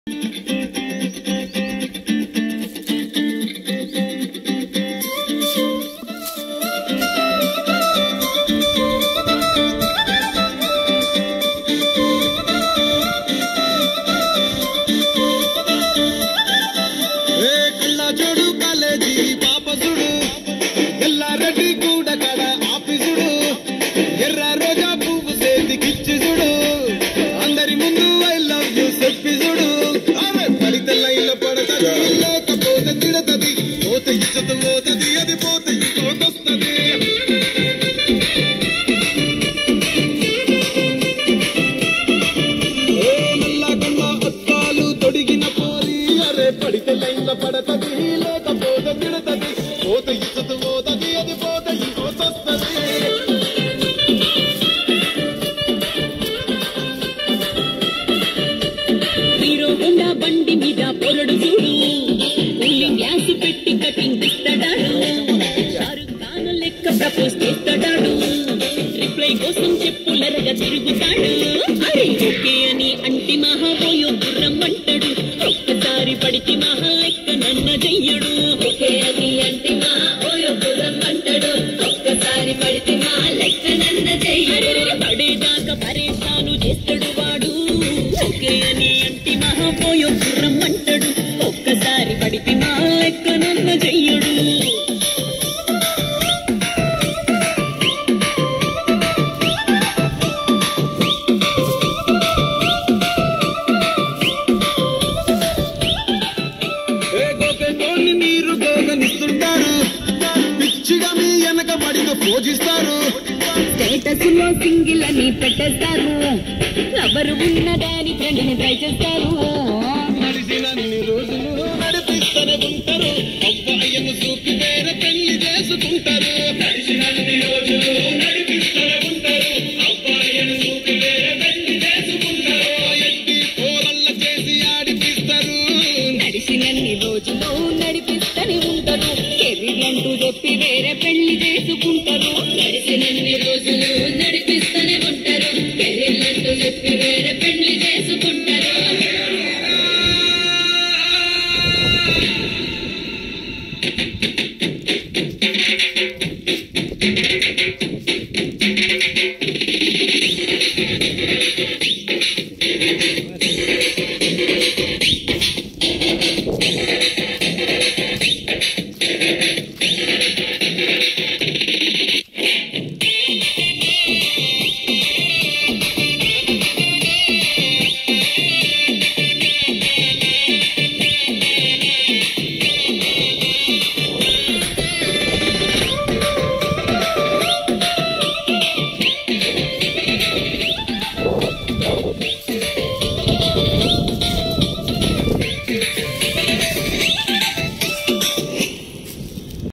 ఏ కళ్ళ చూడు కాలేజీ పాప చూడు ఎల్లారెడ్డి కూడా కడ ఆఫీసుడు ఎర్ర రోజా పువ్వు చేతికిచ్చి చూడు అందరి ముందు ఐ లవ్ యూ చెప్పి చూడు ఆమె పడితే లైన్లో పడతది లేకపోతే తిడతది పోతే ఇచ్చత పోతది అది పోతే ఇంకోటొస్తది ఏ నల్ల కళ్ళ అద్దాలు తొడిగిన పోరి అరే పడితే లైన్ల పడతది లేకపోతే తిడతది పోతే ఇచ్చత పోతది అది పోతే ఇంకోటొస్తది హీరో హోండా బండి మీద పొరడు చూడు కూలింగ్ గ్యాస్ పెట్టి కటింగ్ ఇస్తాడాడు షారుఖ్ ఖాన్ లెక్క ప్రపోజ్ చేస్తాడాడు రిప్లై కోసం చెప్పులరగా తిరుగుతాడు అరే ఓకే అని అంటి మహాబోయో గుర్రం అంటాడు ఒక్కసారి పడితే మహా లెక్క నన్న చెయ్యడు ఓకే అని అంటి మహాబోయో గుర్రం అంటాడు ఒక్కసారి పడితే మహా లెక్క నన్న చెయ్యడు పడేదాకా పరేషాను చేస్తాడు వాడు ఓకే అని అంటి మహాబోయో గుర్రం అంటాడు ఒక్కసారి పడితే మా లెక్క నన్న చెయ్యడు ఏ గోపెటోని మీరు గోగనిస్తుంటారు పిచ్చిగా మీ వెనక పడిన పూజిస్తారు స్టేటస్ లో సింగిల్ అని పెట్టేస్తారు ఎవరు ఉన్నదాని ఫ్రెండ్ ని ట్రై చేస్తారు